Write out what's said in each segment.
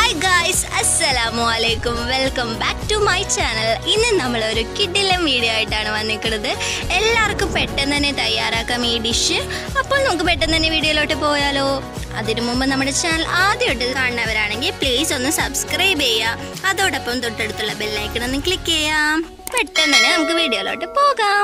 hi guys അസ്സലാമു അലൈക്കും welcome back to my channel ഇന്ന് നമ്മൾ ഒരു കിഡിലം വീഡിയോ ആയിട്ടാണ് വന്നിരിക്കുന്നത് എല്ലാവർക്കും പെട്ടെന്ന് തന്നെ തയ്യാറാക്കാം ഈ ഡിഷ് അപ്പോൾ നമുക്ക് പെട്ടെന്ന് തന്നെ വീഡിയോയിലോട്ട് പോയാലോ അതിനു മുമ്പ് നമ്മുടെ ചാനൽ ആദ്യമായിട്ട് കാണുന്നവരാണെങ്കിൽ പ്ലീസ് ഒന്ന് സബ്സ്ക്രൈബ് ചെയ്യുക അതോടൊപ്പം തൊട്ടടുത്തുള്ള ബെല്ലൈക്കൺ ഒന്ന് ക്ലിക്ക് ചെയ്യാം പെട്ടെന്ന് തന്നെ നമുക്ക് വീഡിയോയിലോട്ട് പോകാം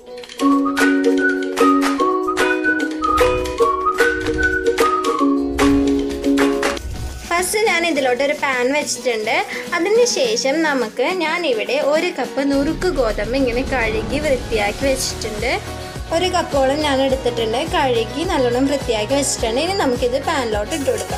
ഫസ്റ്റ് ഞാൻ ഇതിലോട്ട് ഒരു പാൻ വെച്ചിട്ടുണ്ട് അതിന് ശേഷം നമുക്ക് ഞാൻ ഇവിടെ ഒരു കപ്പ് നുറുക്ക് ഗോതമ്പ് ഇങ്ങനെ കഴുകി വൃത്തിയാക്കി വെച്ചിട്ടുണ്ട് ഒരു കപ്പോളം ഞാൻ എടുത്തിട്ടുണ്ട് കഴുകി നല്ലോണം വൃത്തിയാക്കി വെച്ചിട്ടുണ്ട് ഇനി നമുക്കിത് പാനിലോട്ട് ഇട്ട് കൊടുക്കാം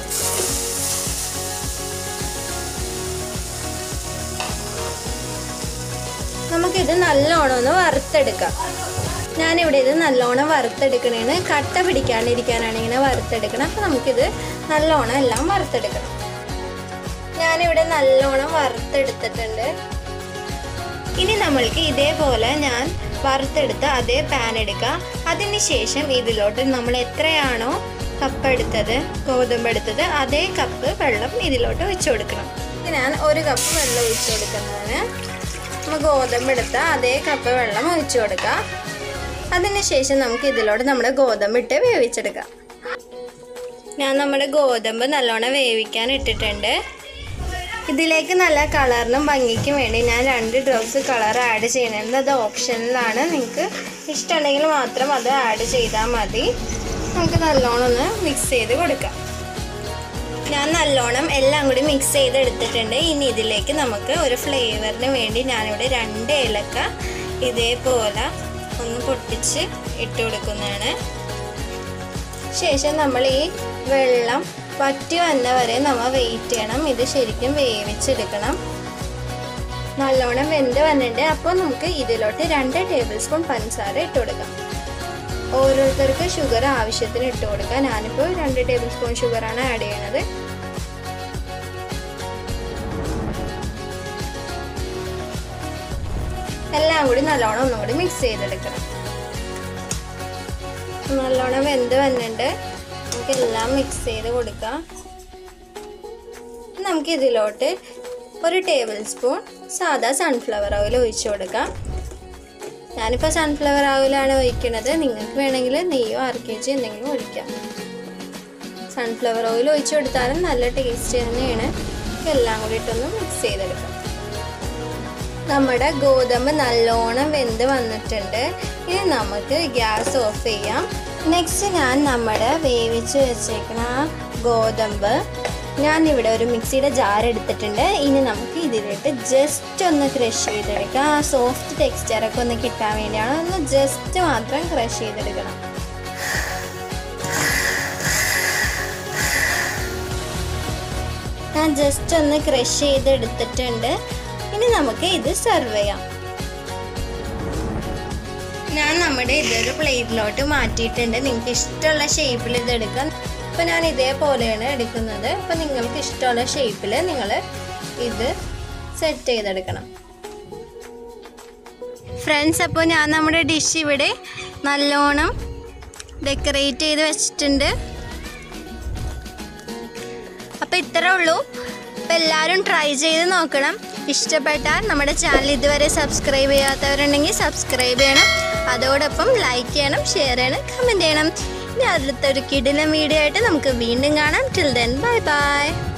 നമുക്കിത് നല്ലോണം ഒന്ന് വറുത്തെടുക്കാം ഞാനിവിടെ ഇത് നല്ലോണം വറുത്തെടുക്കണേന്ന് കട്ട പിടിക്കാണ്ടിരിക്കാനാണ് ഇങ്ങനെ വറുത്തെടുക്കണം അപ്പോൾ നമുക്കിത് നല്ലോണം എല്ലാം വറുത്തെടുക്കണം ഞാനിവിടെ നല്ലോണം വറുത്തെടുത്തിട്ടുണ്ട് ഇനി നമ്മൾക്ക് ഇതേപോലെ ഞാൻ വറുത്തെടുത്ത അതേ പാൻ എടുക്കാം അതിന് ശേഷം ഇതിലോട്ട് നമ്മൾ എത്രയാണോ കപ്പ് എടുത്തത് ഗോതമ്പ് എടുത്തത് അതേ കപ്പ് വെള്ളം ഇതിലോട്ട് ഒഴിച്ചു കൊടുക്കണം ഞാൻ ഒരു കപ്പ് വെള്ളം ഒഴിച്ചു കൊടുക്കുന്നതിന് നമ്മൾ ഗോതമ്പ് എടുത്ത അതേ കപ്പ് വെള്ളം ഒഴിച്ചു കൊടുക്കാം അതിനുശേഷം നമുക്ക് ഇതിലോട്ട് നമ്മുടെ ഗോതമ്പ് ഇട്ട് വേവിച്ചെടുക്കാം ഞാൻ നമ്മുടെ ഗോതമ്പ് നല്ലോണം വേവിക്കാൻ ഇട്ടിട്ടുണ്ട് ഇതിലേക്ക് നല്ല കളറിനും ഭംഗിക്കും വേണ്ടി ഞാൻ രണ്ട് ഡ്രോപ്സ് കളർ ആഡ് ചെയ്യുന്നുണ്ട് അത് ഓപ്ഷനിലാണ് നിങ്ങൾക്ക് ഇഷ്ടമുണ്ടെങ്കിൽ മാത്രം അത് ആഡ് ചെയ്താൽ മതി നമുക്ക് നല്ലോണം ഒന്ന് മിക്സ് ചെയ്ത് കൊടുക്കാം ഞാൻ നല്ലോണം എല്ലാം കൂടി മിക്സ് ചെയ്ത് എടുത്തിട്ടുണ്ട് ഇനി ഇതിലേക്ക് നമുക്ക് ഒരു ഫ്ലേവറിന് വേണ്ടി ഞാനിവിടെ രണ്ട് ഏലക്ക ഇതേപോലെ ഒന്ന് പൊട്ടിച്ച് ഇട്ട് കൊടുക്കുന്നതാണ് ശേഷം നമ്മൾ ഈ വെള്ളം വറ്റി വന്ന വരെ നമ്മൾ വെയിറ്റ് ചെയ്യണം ഇത് ശരിക്കും വേവിച്ചെടുക്കണം നല്ലോണം വെന്ത് വന്നിട്ടുണ്ട് അപ്പോൾ നമുക്ക് ഇതിലോട്ട് രണ്ട് ടേബിൾ സ്പൂൺ പഞ്ചസാര ഇട്ട് കൊടുക്കാം ഓരോരുത്തർക്ക് ഷുഗർ ആവശ്യത്തിന് ഇട്ട് കൊടുക്കാം ഞാനിപ്പോൾ രണ്ട് ടേബിൾ സ്പൂൺ ഷുഗറാണ് ആഡ് ചെയ്യണത് എല്ലാം കൂടി നല്ലോണം ഒന്നും കൂടി മിക്സ് ചെയ്തെടുക്കണം നല്ലോണം വെന്ത് വന്നിട്ടുണ്ട് നമുക്ക് എല്ലാം മിക്സ് ചെയ്ത് കൊടുക്കാം നമുക്ക് ഇതിലോട്ട് ഒരു ടേബിൾ സ്പൂൺ സാധാ സൺഫ്ലവർ ഓയിൽ ഒഴിച്ചു കൊടുക്കാം ഞാനിപ്പോൾ സൺഫ്ലവർ ഓയിലാണ് ഒഴിക്കുന്നത് നിങ്ങൾക്ക് വേണമെങ്കിൽ നെയ്യോ അരക്കേച്ചി എന്തെങ്കിലും ഒഴിക്കാം സൺഫ്ലവർ ഓയിൽ ഒഴിച്ചു കൊടുത്താലും നല്ല ടേസ്റ്റ് തന്നെയാണ് എല്ലാം കൂടി ഇട്ടൊന്ന് മിക്സ് ചെയ്തെടുക്കാം നമ്മുടെ ഗോതമ്പ് നല്ലോണം വെന്ത് വന്നിട്ടുണ്ട് ഇനി നമുക്ക് ഗ്യാസ് ഓഫ് ചെയ്യാം നെക്സ്റ്റ് ഞാൻ നമ്മുടെ വേവിച്ച് വെച്ചേക്കണ ഗോതമ്പ് ഞാൻ ഇവിടെ ഒരു മിക്സിയുടെ ജാർ എടുത്തിട്ടുണ്ട് ഇനി നമുക്ക് ഇതിലിട്ട് ജസ്റ്റ് ഒന്ന് ക്രഷ് ചെയ്തെടുക്കാം ആ സോഫ്റ്റ് ടെക്സ്ചറൊക്കെ ഒന്ന് കിട്ടാൻ വേണ്ടിയാണ് ഒന്ന് ജസ്റ്റ് മാത്രം ക്രഷ് ചെയ്തെടുക്കണം ഞാൻ ജസ്റ്റ് ഒന്ന് ക്രഷ് ചെയ്തെടുത്തിട്ടുണ്ട് ഇനി നമുക്ക് ഇത് സെർവ് ചെയ്യാം ഞാൻ നമ്മുടെ ഇതൊരു പ്ലേറ്റിലോട്ട് മാറ്റിയിട്ടുണ്ട് നിങ്ങൾക്ക് ഇഷ്ടമുള്ള ഷേപ്പിൽ ഇത് എടുക്കാം അപ്പോൾ ഞാൻ ഇതേപോലെയാണ് എടുക്കുന്നത് അപ്പോൾ നിങ്ങൾക്ക് ഇഷ്ടമുള്ള ഷേപ്പിൽ നിങ്ങൾ ഇത് സെറ്റ് ചെയ്തെടുക്കണം ഫ്രണ്ട്സ് അപ്പോൾ ഞാൻ നമ്മുടെ ഡിഷ് ഇവിടെ നല്ലോണം ഡെക്കറേറ്റ് ചെയ്ത് വെച്ചിട്ടുണ്ട് അപ്പോൾ ഇത്രേ ഉള്ളൂ അപ്പോൾ എല്ലാവരും ട്രൈ ചെയ്ത് നോക്കണം ഇഷ്ടപ്പെട്ടാൽ നമ്മുടെ ചാനൽ ഇതുവരെ സബ്സ്ക്രൈബ് ചെയ്യാത്തവരുണ്ടെങ്കിൽ സബ്സ്ക്രൈബ് ചെയ്യണം അതോടൊപ്പം ലൈക്ക് ചെയ്യണം ഷെയർ ചെയ്യണം കമൻറ്റ് ചെയ്യണം ഇനി അടുത്തൊരു കിടിലം വീഡിയോ ആയിട്ട് നമുക്ക് വീണ്ടും കാണാം ടിൽ ദെൻ ബൈ ബൈ